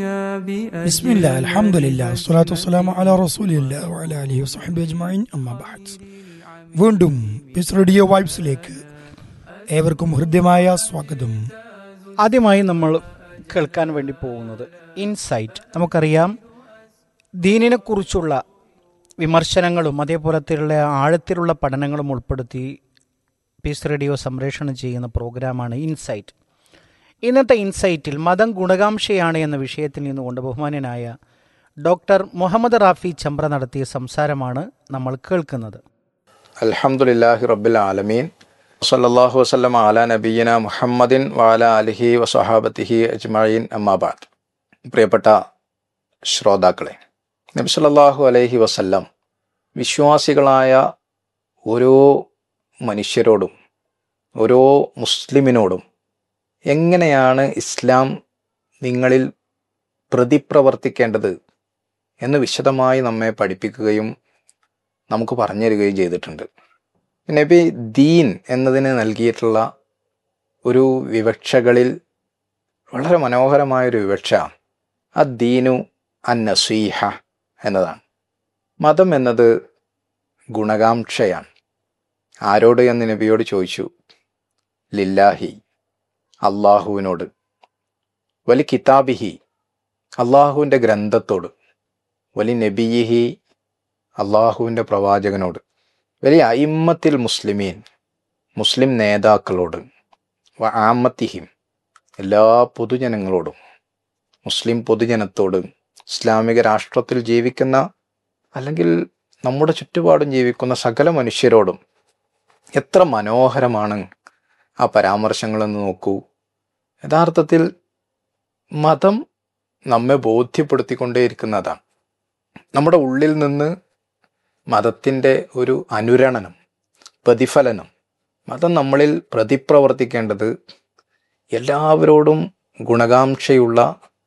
بسم الله الحمد لله الصلاة والسلام على رسول الله وعلى آله وصحبه أجمعين أما بعد വീണ്ടും പിസ് റേഡിയോ വൈബ്സിലേക്ക് ഏവർക്കും ഹൃദ്യമായ സ്വാഗതം ആദ്യമായി നമ്മൾ കേൾക്കാൻ വേണ്ടി പോകുന്നത് ഇൻസൈറ്റ് നമുക്കറിയാം ദീനിനെക്കുറിച്ചുള്ള വിമർശനങ്ങളും അതേപോലത്തെയുള്ള ആഴത്തിലുള്ള പഠനങ്ങളും ഉൾപ്പെടുത്തി പീസ് റേഡിയോ സംപ്രേഷണം ചെയ്യുന്ന പ്രോഗ്രാമാണ് ഇൻസൈറ്റ് ഇന്നത്തെ ഇൻസൈറ്റിൽ മതം ഗുണകാംക്ഷയാണ് എന്ന വിഷയത്തിൽ നിന്നുകൊണ്ട് ബഹുമാന്യനായ ഡോക്ടർ മുഹമ്മദ് റാഫി ചമ്പ്ര നടത്തിയ സംസാരമാണ് നമ്മൾ കേൾക്കുന്നത് അൽഹംദുലില്ലാഹി റബ്ബിൽ ആലമീൻ സല്ലല്ലാഹു വസല്ലം അല നബീന മുഹമ്മദിൻ വാല അലിഹി വസഹാബത്തിഹി അജ്മഈൻ അമ്മാബാദ് പ്രിയപ്പെട്ട ശ്രോതാക്കളെ നബി സല്ലല്ലാഹു അലൈഹി വസല്ലം വിശ്വാസികളായ ഓരോ മനുഷ്യരോടും ഓരോ മുസ്ലിമിനോടും എങ്ങനെയാണ് ഇസ്ലാം നിങ്ങളിൽ പ്രതിപ്രവർത്തിക്കേണ്ടത് എന്ന് വിശദമായി നമ്മെ പഠിപ്പിക്കുകയും നമുക്ക് പറഞ്ഞു തരികയും ചെയ്തിട്ടുണ്ട് നബി ദീൻ എന്നതിന് നൽകിയിട്ടുള്ള ഒരു വിവക്ഷകളിൽ വളരെ മനോഹരമായൊരു വിവക്ഷ അദ്ദീനു അൻ നസീഹ എന്നതാണ് മതം എന്നത് ഗുണകാംക്ഷയാണ് ആരോട് എന്ന് നബിയോട് ചോദിച്ചു ലില്ലാഹി അള്ളാഹുവിനോട് വലി കിതാബിഹി അള്ളാഹുവിൻ്റെ ഗ്രന്ഥത്തോട് വലി നബിയിഹി അള്ളാഹുവിൻ്റെ പ്രവാചകനോട് വലിയ അയിമ്മത്തിൽ മുസ്ലിമീൻ മുസ്ലിം നേതാക്കളോട് വ ആമത്തിഹിം എല്ലാ പൊതുജനങ്ങളോടും മുസ്ലിം പൊതുജനത്തോട് ഇസ്ലാമിക രാഷ്ട്രത്തിൽ ജീവിക്കുന്ന അല്ലെങ്കിൽ നമ്മുടെ ചുറ്റുപാടും ജീവിക്കുന്ന സകല മനുഷ്യരോടും എത്ര മനോഹരമാണ് ആ പരാമർശങ്ങളെന്ന് നോക്കൂ യഥാർത്ഥത്തിൽ മതം നമ്മെ ബോധ്യപ്പെടുത്തിക്കൊണ്ടേയിരിക്കുന്നതാണ് നമ്മുടെ ഉള്ളിൽ നിന്ന് മതത്തിൻ്റെ ഒരു അനുരണനം പ്രതിഫലനം മതം നമ്മളിൽ പ്രതിപ്രവർത്തിക്കേണ്ടത് എല്ലാവരോടും ഗുണകാംക്ഷയുള്ള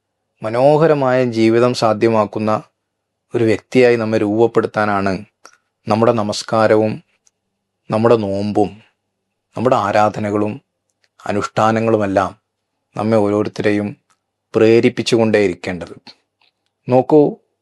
മനോഹരമായ ജീവിതം സാധ്യമാക്കുന്ന ഒരു വ്യക്തിയായി നമ്മെ രൂപപ്പെടുത്താനാണ് നമ്മുടെ നമസ്കാരവും നമ്മുടെ നോമ്പും നമ്മുടെ ആരാധനകളും അനുഷ്ഠാനങ്ങളുമെല്ലാം നമ്മെ ഓരോരുത്തരെയും പ്രേരിപ്പിച്ചുകൊണ്ടേയിരിക്കേണ്ടത് നോക്കൂ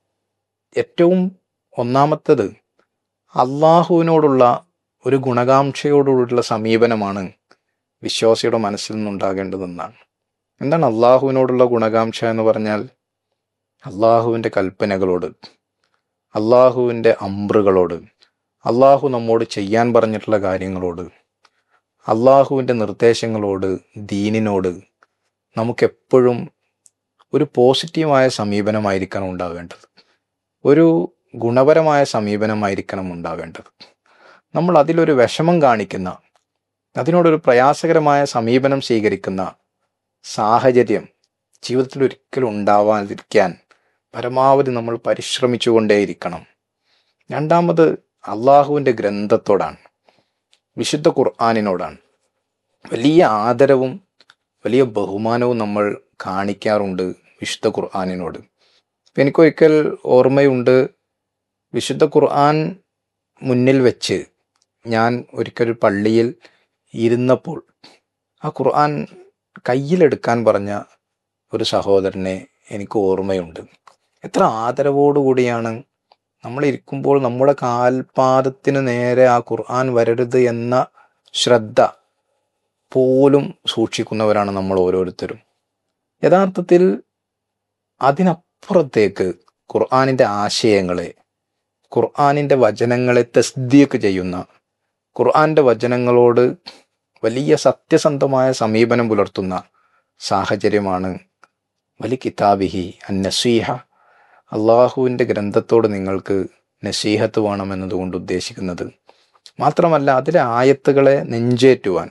ഏറ്റവും ഒന്നാമത്തത് അള്ളാഹുവിനോടുള്ള ഒരു ഗുണകാംക്ഷയോടുള്ള സമീപനമാണ് വിശ്വാസിയുടെ മനസ്സിൽ നിന്നുണ്ടാകേണ്ടതെന്നാണ് എന്താണ് അള്ളാഹുവിനോടുള്ള ഗുണകാംക്ഷ എന്ന് പറഞ്ഞാൽ അള്ളാഹുവിൻ്റെ കൽപ്പനകളോട് അള്ളാഹുവിൻ്റെ അമ്പ്രുകളോട് അള്ളാഹു നമ്മോട് ചെയ്യാൻ പറഞ്ഞിട്ടുള്ള കാര്യങ്ങളോട് അള്ളാഹുവിൻ്റെ നിർദ്ദേശങ്ങളോട് ദീനിനോട് നമുക്കെപ്പോഴും ഒരു പോസിറ്റീവായ സമീപനമായിരിക്കണം ഉണ്ടാവേണ്ടത് ഒരു ഗുണപരമായ സമീപനമായിരിക്കണം ഉണ്ടാവേണ്ടത് നമ്മൾ അതിലൊരു വിഷമം കാണിക്കുന്ന അതിനോടൊരു പ്രയാസകരമായ സമീപനം സ്വീകരിക്കുന്ന സാഹചര്യം ജീവിതത്തിൽ ഒരിക്കലും ഉണ്ടാവാതിരിക്കാൻ പരമാവധി നമ്മൾ പരിശ്രമിച്ചുകൊണ്ടേയിരിക്കണം രണ്ടാമത് അള്ളാഹുവിൻ്റെ ഗ്രന്ഥത്തോടാണ് വിശുദ്ധ ഖുർആാനിനോടാണ് വലിയ ആദരവും വലിയ ബഹുമാനവും നമ്മൾ കാണിക്കാറുണ്ട് വിശുദ്ധ ഖുർആാനിനോട് ഇപ്പം എനിക്കൊരിക്കൽ ഓർമ്മയുണ്ട് വിശുദ്ധ ഖുർആൻ മുന്നിൽ വെച്ച് ഞാൻ ഒരിക്കൽ പള്ളിയിൽ ഇരുന്നപ്പോൾ ആ ഖുർആൻ കയ്യിലെടുക്കാൻ പറഞ്ഞ ഒരു സഹോദരനെ എനിക്ക് ഓർമ്മയുണ്ട് എത്ര ആദരവോടുകൂടിയാണ് നമ്മൾ ഇരിക്കുമ്പോൾ നമ്മുടെ കാൽപാദത്തിന് നേരെ ആ ഖുർആൻ വരരുത് എന്ന ശ്രദ്ധ പോലും സൂക്ഷിക്കുന്നവരാണ് നമ്മൾ ഓരോരുത്തരും യഥാർത്ഥത്തിൽ അതിനപ്പുറത്തേക്ക് ഖുർആാനിൻ്റെ ആശയങ്ങളെ ഖുർആാനിൻ്റെ വചനങ്ങളെ തസ്ദീക്ക് ചെയ്യുന്ന ഖുർആാൻ്റെ വചനങ്ങളോട് വലിയ സത്യസന്ധമായ സമീപനം പുലർത്തുന്ന സാഹചര്യമാണ് വലി കിതാബിഹി അൻ നസീഹ അള്ളാഹുവിൻ്റെ ഗ്രന്ഥത്തോട് നിങ്ങൾക്ക് നസീഹത്ത് വേണമെന്നതുകൊണ്ട് ഉദ്ദേശിക്കുന്നത് മാത്രമല്ല അതിലെ ആയത്തുകളെ നെഞ്ചേറ്റുവാൻ